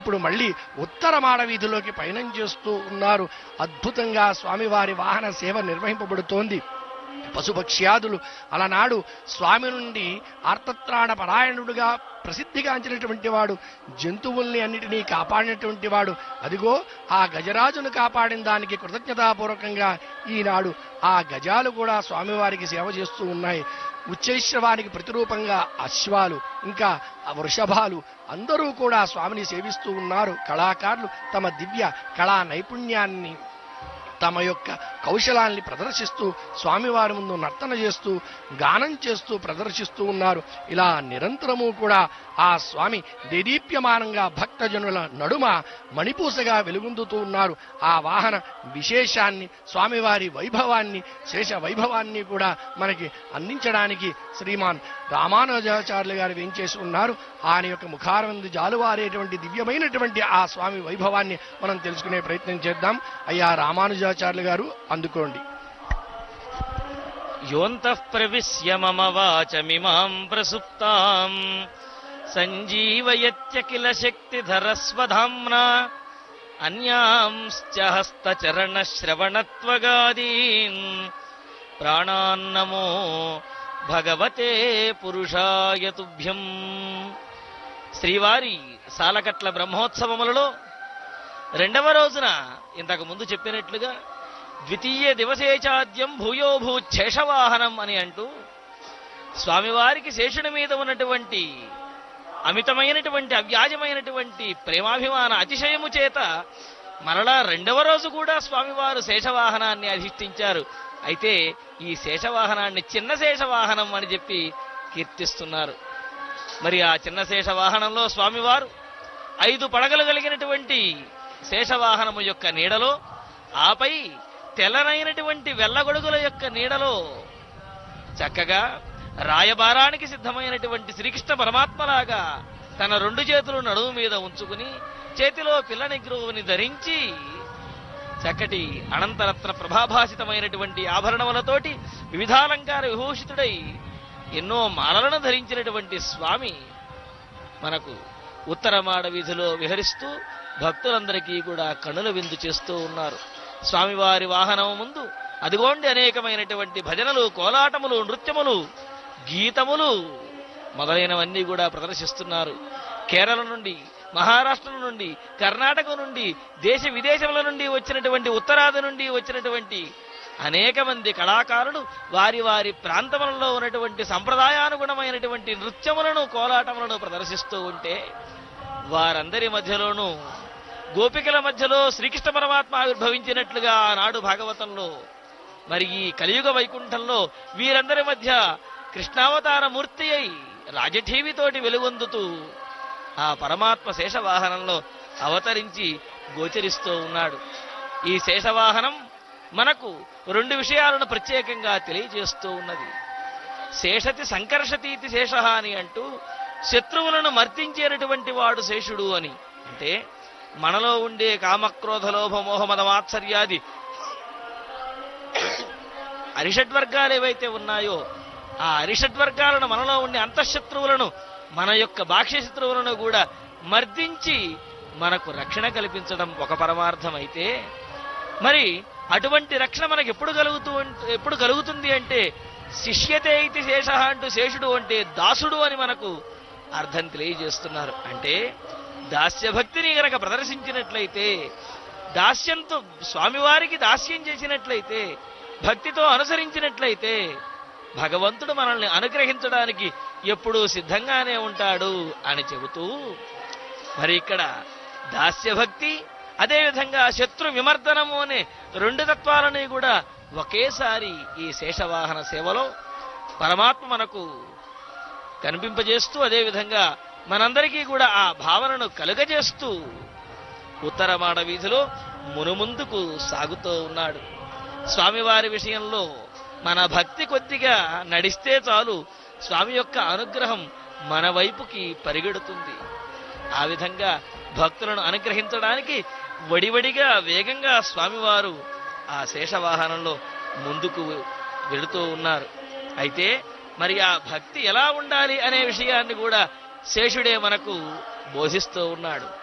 ఇప్పుడు మళ్ళీ ఉత్తర మాడ వీధిలోకి పయనం చేస్తూ ఉన్నారు అద్భుతంగా స్వామివారి వాహన సేవ నిర్వహింపబడుతోంది పశుపక్ష్యాదులు అలనాడు స్వామి నుండి ఆర్తత్రాణ పరాయణుడుగా ప్రసిద్ధిగాంచినటువంటి వాడు జంతువుల్ని అన్నిటినీ కాపాడినటువంటి వాడు అదిగో ఆ గజరాజును కాపాడిన దానికి కృతజ్ఞతాపూర్వకంగా ఈనాడు ఆ గజాలు కూడా స్వామివారికి సేవ చేస్తూ ఉన్నాయి ఉచ్చైశ్రవానికి ప్రతిరూపంగా అశ్వాలు ఇంకా ఆ వృషభాలు అందరూ కూడా స్వామిని సేవిస్తూ ఉన్నారు కళాకారులు తమ దివ్య కళా నైపుణ్యాన్ని తమ యొక్క కౌశలాన్ని ప్రదర్శిస్తూ స్వామివారి ముందు నర్తన చేస్తూ గానం చేస్తూ ప్రదర్శిస్తూ ఉన్నారు ఇలా నిరంతరము కూడా ఆ స్వామి దేదీప్యమానంగా భక్తజనుల నడుమ మణిపూసగా వెలుగొందుతూ ఉన్నారు ఆ వాహన విశేషాన్ని స్వామివారి వైభవాన్ని శేష వైభవాన్ని కూడా మనకి అందించడానికి శ్రీమాన్ రామానుజాచార్యులు గారు వేంచేసి ఉన్నారు ఆయన యొక్క ముఖారవిందు జాలువారేటువంటి దివ్యమైనటువంటి ఆ స్వామి వైభవాన్ని మనం తెలుసుకునే ప్రయత్నం చేద్దాం అయ్యా రామానుజాచార్యులు గారు అందుకోండి యోంతః ప్రవిశ్య మమ వాచమిమాం ప్రసుప్తాం సంజీవయత్యఖిల శక్తిధరస్వధామ్నా అన్యాంశ్చ హస్తచరణశ్రవణత్వగాదీన్ ప్రాణాన్నమో భగవతే పురుషాయ తుభ్యం శ్రీవారి సాలకట్ల బ్రహ్మోత్సవములలో రెండవ రోజున ఇంతకు ముందు చెప్పినట్లుగా ద్వితీయ దివసేచాద్యం భూయోభూ శేషవాహనం అని అంటూ స్వామివారికి శేషుని మీద ఉన్నటువంటి అమితమైనటువంటి అవ్యాజమైనటువంటి ప్రేమాభిమాన అతిశయము చేత మరలా రెండవ రోజు కూడా స్వామివారు శేషవాహనాన్ని అధిష్ఠించారు అయితే ఈ శేషవాహనాన్ని చిన్న శేషవాహనం అని చెప్పి కీర్తిస్తున్నారు మరి ఆ చిన్న శేషవాహనంలో స్వామివారు ఐదు పడగలు కలిగినటువంటి శేషవాహనము యొక్క నీడలో ఆపై తెల్లనైనటువంటి వెల్లగొడుగుల యొక్క నీడలో చక్కగా రాయబారానికి సిద్ధమైనటువంటి శ్రీకృష్ణ పరమాత్మలాగా తన రెండు చేతులు నడుము మీద ఉంచుకుని చేతిలో పిల్ల నిగ్రహుని ధరించి చక్కటి అనంతరత్న ప్రభాభాసితమైనటువంటి ఆభరణములతోటి వివిధాలంకార విభూషితుడై ఎన్నో మాలలను ధరించినటువంటి స్వామి మనకు ఉత్తరమాడ వీధిలో విహరిస్తూ భక్తులందరికీ కూడా కనుల విందు చేస్తూ ఉన్నారు స్వామివారి వాహనం ముందు అదిగోండి అనేకమైనటువంటి భజనలు కోలాటములు నృత్యములు గీతములు మొదలైనవన్నీ కూడా ప్రదర్శిస్తున్నారు కేరళ నుండి మహారాష్ట్ర నుండి కర్ణాటక నుండి దేశ విదేశముల నుండి వచ్చినటువంటి ఉత్తరాది నుండి వచ్చినటువంటి అనేక మంది కళాకారులు వారి వారి ప్రాంతములలో ఉన్నటువంటి సంప్రదాయానుగుణమైనటువంటి నృత్యములను కోలాటములను ప్రదర్శిస్తూ ఉంటే వారందరి మధ్యలోనూ గోపికల మధ్యలో శ్రీకృష్ణ పరమాత్మ ఆవిర్భవించినట్లుగా ఆనాడు భాగవతంలో మరి ఈ కలియుగ వైకుంఠంలో వీరందరి మధ్య కృష్ణావతార మూర్తి అయి రాజఠీవితోటి వెలుగొందుతూ ఆ పరమాత్మ శేషవాహనంలో అవతరించి గోచరిస్తూ ఉన్నాడు ఈ శేషవాహనం మనకు రెండు విషయాలను ప్రత్యేకంగా తెలియజేస్తూ ఉన్నది శేషతి సంకర్షతీతి శేష అని అంటూ శత్రువులను మర్తించేటటువంటి వాడు శేషుడు అని అంటే మనలో ఉండే కామక్రోధ లోభ మోహ మద మాత్సర్యాది అరిషడ్వర్గాలు ఏవైతే ఉన్నాయో ఆ అరిషడ్వర్గాలను మనలో ఉండే అంతఃశత్రువులను మన యొక్క బాహ్య శత్రువులను కూడా మర్దించి మనకు రక్షణ కల్పించడం ఒక పరమార్థం అయితే మరి అటువంటి రక్షణ మనకు ఎప్పుడు కలుగుతూ ఉంట- ఎప్పుడు కలుగుతుంది అంటే శిష్యతే ఇది శేష అంటూ శేషుడు అంటే దాసుడు అని మనకు అర్థం తెలియజేస్తున్నారు అంటే దాస్య భక్తిని గనక ప్రదర్శించినట్లయితే దాస్యంతో స్వామివారికి దాస్యం చేసినట్లయితే భక్తితో అనుసరించినట్లయితే భగవంతుడు మనల్ని అనుగ్రహించడానికి ఎప్పుడూ సిద్ధంగానే ఉంటాడు అని చెబుతూ మరి ఇక్కడ దాస్యభక్తి అదేవిధంగా శత్రు విమర్దనము అనే రెండు తత్వాలని కూడా ఒకేసారి ఈ శేషవాహన సేవలో పరమాత్మ మనకు కనిపింపజేస్తూ అదేవిధంగా మనందరికీ కూడా ఆ భావనను కలుగజేస్తూ ఉత్తరమాడ వీధిలో మునుముందుకు సాగుతూ ఉన్నాడు స్వామివారి విషయంలో మన భక్తి కొద్దిగా నడిస్తే చాలు స్వామి యొక్క అనుగ్రహం మన వైపుకి పరిగెడుతుంది ఆ విధంగా భక్తులను అనుగ్రహించడానికి వడివడిగా వేగంగా స్వామివారు ఆ శేషవాహనంలో ముందుకు వెళుతూ ఉన్నారు అయితే మరి ఆ భక్తి ఎలా ఉండాలి అనే విషయాన్ని కూడా శేషుడే మనకు బోధిస్తూ ఉన్నాడు